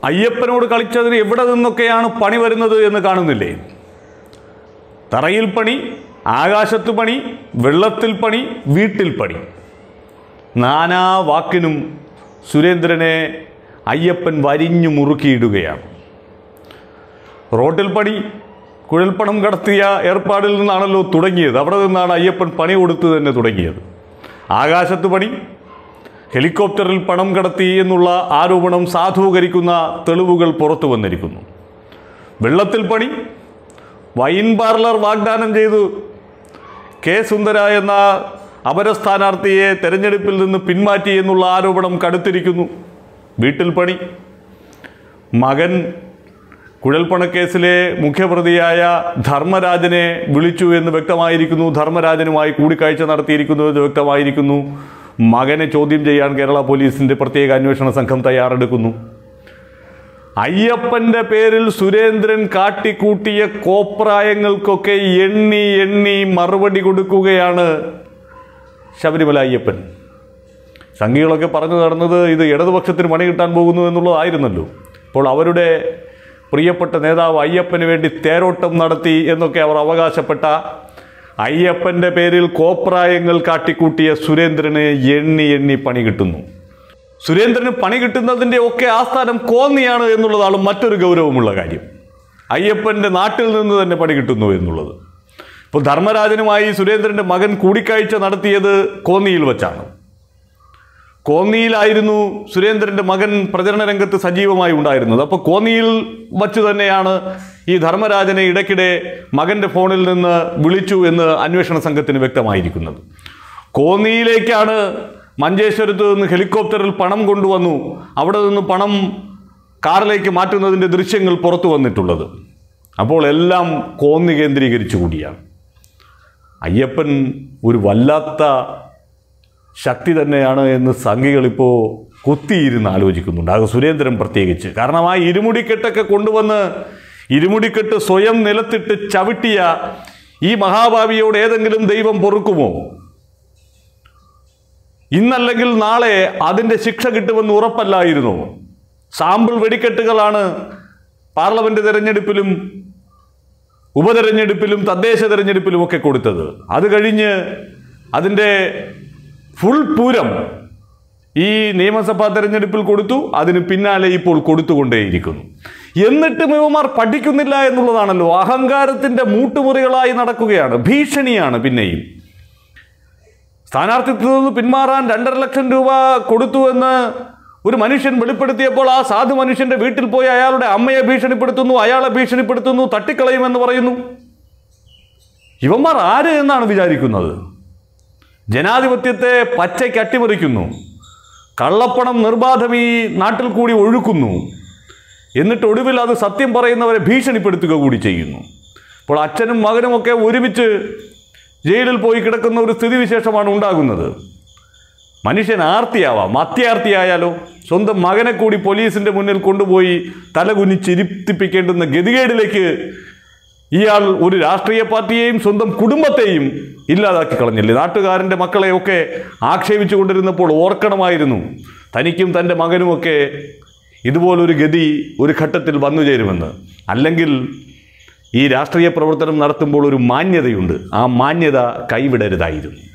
അയ്യപ്പനോട് കളിച്ചതിന് എവിടെ നിന്നൊക്കെയാണ് പണി വരുന്നത് എന്ന് കാണുന്നില്ലേ തറയിൽ പണി ആകാശത്ത് പണി വെള്ളത്തിൽ പണി വീട്ടിൽ പണി നാനാ വാക്കിനും സുരേന്ദ്രനെ അയ്യപ്പൻ വരിഞ്ഞു മുറുക്കിയിടുകയാണ് റോട്ടിൽ പണി കുഴൽപ്പണം കടത്തിയ ഏർപ്പാടിൽ നിന്നാണല്ലോ തുടങ്ങിയത് അവിടെ നിന്നാണ് അയ്യപ്പൻ പണി കൊടുത്തു തന്നെ തുടങ്ങിയത് ആകാശത്ത് പണി ഹെലികോപ്റ്ററിൽ പണം കടത്തി എന്നുള്ള ആരോപണം സാധൂകരിക്കുന്ന തെളിവുകൾ പുറത്തു വന്നിരിക്കുന്നു വെള്ളത്തിൽ പണി വൈൻ പാർലർ വാഗ്ദാനം ചെയ്തു കെ സുന്ദര എന്ന അപര സ്ഥാനാർത്ഥിയെ തെരഞ്ഞെടുപ്പിൽ നിന്ന് പിന്മാറ്റി എന്നുള്ള ആരോപണം കടുത്തിരിക്കുന്നു വീട്ടിൽ പണി മകൻ കുഴൽപ്പണക്കേസിലെ മുഖ്യപ്രതിയായ ധർമ്മരാജനെ വിളിച്ചു എന്ന് വ്യക്തമായിരിക്കുന്നു ധർമ്മരാജനുമായി കൂടിക്കാഴ്ച നടത്തിയിരിക്കുന്നു എന്ന് വ്യക്തമായിരിക്കുന്നു മകനെ ചോദ്യം ചെയ്യാൻ കേരള പോലീസിന്റെ പ്രത്യേക അന്വേഷണ സംഘം തയ്യാറെടുക്കുന്നു അയ്യപ്പന്റെ പേരിൽ സുരേന്ദ്രൻ കാട്ടിക്കൂട്ടിയ കോപ്രായങ്ങൾക്കൊക്കെ എണ്ണി എണ്ണി മറുപടി കൊടുക്കുകയാണ് ശബരിമല അയ്യപ്പൻ സംഘികളൊക്കെ പറഞ്ഞു നടന്നത് ഇത് ഇടതുപക്ഷത്തിന് പണി കിട്ടാൻ പോകുന്നു എന്നുള്ളതായിരുന്നല്ലോ അപ്പോൾ അവരുടെ പ്രിയപ്പെട്ട നേതാവ് അയ്യപ്പന് വേണ്ടി തേരോട്ടം നടത്തി എന്നൊക്കെ അവർ അവകാശപ്പെട്ട അയ്യപ്പൻ്റെ പേരിൽ കോപ്രായങ്ങൾ കാട്ടിക്കൂട്ടിയ സുരേന്ദ്രന് എണ്ണി എണ്ണി പണി കിട്ടുന്നു സുരേന്ദ്രന് പണി കിട്ടുന്നതിൻ്റെ ഒക്കെ ആസ്ഥാനം കോന്നിയാണ് എന്നുള്ളതാണ് മറ്റൊരു ഗൗരവമുള്ള കാര്യം അയ്യപ്പൻ്റെ നാട്ടിൽ നിന്ന് തന്നെ പണി കിട്ടുന്നു എന്നുള്ളത് ഇപ്പോൾ ധർമ്മരാജനുമായി സുരേന്ദ്രൻ്റെ മകൻ കൂടിക്കാഴ്ച നടത്തിയത് കോന്നിയിൽ വച്ചാണ് കോന്നിയിലായിരുന്നു സുരേന്ദ്രൻ്റെ മകൻ പ്രചരണ രംഗത്ത് സജീവമായി ഉണ്ടായിരുന്നത് അപ്പോൾ കോന്നിയിൽ വച്ച് തന്നെയാണ് ഈ ധർമ്മരാജനെ ഇടയ്ക്കിടെ മകൻ്റെ ഫോണിൽ നിന്ന് വിളിച്ചു എന്ന് അന്വേഷണ സംഘത്തിന് വ്യക്തമായിരിക്കുന്നത് കോന്നിയിലേക്കാണ് മഞ്ചേശ്വരത്ത് നിന്ന് ഹെലികോപ്റ്ററിൽ പണം കൊണ്ടുവന്നു അവിടെ നിന്ന് പണം കാറിലേക്ക് മാറ്റുന്നതിൻ്റെ ദൃശ്യങ്ങൾ പുറത്തു വന്നിട്ടുള്ളത് അപ്പോൾ എല്ലാം കോന്നി കേന്ദ്രീകരിച്ചു കൂടിയാണ് അയ്യപ്പൻ ഒരു വല്ലാത്ത ശക്തി തന്നെയാണ് എന്ന് സംഘികളിപ്പോൾ കുത്തിയിരുന്ന് ആലോചിക്കുന്നുണ്ട് അത് സുരേന്ദ്രൻ പ്രത്യേകിച്ച് കാരണം ആ ഇരുമുടിക്കെട്ടൊക്കെ കൊണ്ടുവന്ന് ഇരുമുടിക്കെട്ട് സ്വയം നിലത്തിട്ട് ചവിട്ടിയ ഈ മഹാഭാവിയോട് ഏതെങ്കിലും ദൈവം പൊറുക്കുമോ ഇന്നല്ലെങ്കിൽ നാളെ അതിൻ്റെ ശിക്ഷ കിട്ടുമെന്ന് ഉറപ്പല്ലായിരുന്നു സാമ്പിൾ വെടിക്കെട്ടുകളാണ് പാർലമെന്റ് തെരഞ്ഞെടുപ്പിലും ഉപതെരഞ്ഞെടുപ്പിലും തദ്ദേശ തെരഞ്ഞെടുപ്പിലും ഒക്കെ കൊടുത്തത് അത് കഴിഞ്ഞ് അതിൻ്റെ ഫുൾ പൂരം ഈ നിയമസഭാ തെരഞ്ഞെടുപ്പിൽ കൊടുത്തു അതിന് പിന്നാലെ ഇപ്പോൾ കൊടുത്തുകൊണ്ടേയിരിക്കുന്നു എന്നിട്ടും ഇവമാർ പഠിക്കുന്നില്ല എന്നുള്ളതാണല്ലോ അഹങ്കാരത്തിൻ്റെ മൂട്ടുമുറികളായി നടക്കുകയാണ് ഭീഷണിയാണ് പിന്നെയും സ്ഥാനാർത്ഥിത്വത്തിൽ നിന്ന് പിന്മാറാൻ രണ്ടര ലക്ഷം രൂപ കൊടുത്തു എന്ന് ഒരു മനുഷ്യൻ വെളിപ്പെടുത്തിയപ്പോൾ ആ സാധു മനുഷ്യന്റെ വീട്ടിൽ പോയി അയാളുടെ അമ്മയെ ഭീഷണിപ്പെടുത്തുന്നു അയാളെ ഭീഷണിപ്പെടുത്തുന്നു തട്ടിക്കളയുമെന്ന് പറയുന്നു ഇവന്മാർ ആര് എന്നാണ് വിചാരിക്കുന്നത് ജനാധിപത്യത്തെ പച്ചയ്ക്ക് അട്ടിമറിക്കുന്നു കള്ളപ്പണം നിർബാധം ഈ നാട്ടിൽ കൂടി ഒഴുക്കുന്നു എന്നിട്ട് ഒടുവിൽ അത് സത്യം പറയുന്നവരെ ഭീഷണിപ്പെടുത്തുക കൂടി ചെയ്യുന്നു അപ്പോൾ അച്ഛനും മകനുമൊക്കെ ഒരുമിച്ച് ജയിലിൽ പോയി കിടക്കുന്ന ഒരു സ്ഥിതിവിശേഷമാണ് ഉണ്ടാകുന്നത് മനുഷ്യൻ ആർത്തിയാവാം അത്യാർത്തിയായാലോ സ്വന്തം മകനെ കൂടി പോലീസിന്റെ മുന്നിൽ കൊണ്ടുപോയി തലകുനിച്ചിരിപ്പിക്കേണ്ടുന്ന ഗതികേടിലേക്ക് ഇയാൾ ഒരു രാഷ്ട്രീയ പാർട്ടിയെയും സ്വന്തം കുടുംബത്തെയും ഇല്ലാതാക്കി കളഞ്ഞില്ലേ നാട്ടുകാരൻ്റെ മക്കളെയൊക്കെ ആക്ഷേപിച്ചു കൊണ്ടിരുന്നപ്പോൾ ഓർക്കണമായിരുന്നു തനിക്കും തൻ്റെ മകനുമൊക്കെ ഇതുപോലൊരു ഗതി ഒരു ഘട്ടത്തിൽ വന്നു ചേരുമെന്ന് അല്ലെങ്കിൽ ഈ രാഷ്ട്രീയ പ്രവർത്തനം നടത്തുമ്പോൾ ഒരു മാന്യതയുണ്ട് ആ മാന്യത കൈവിടരുതായിരുന്നു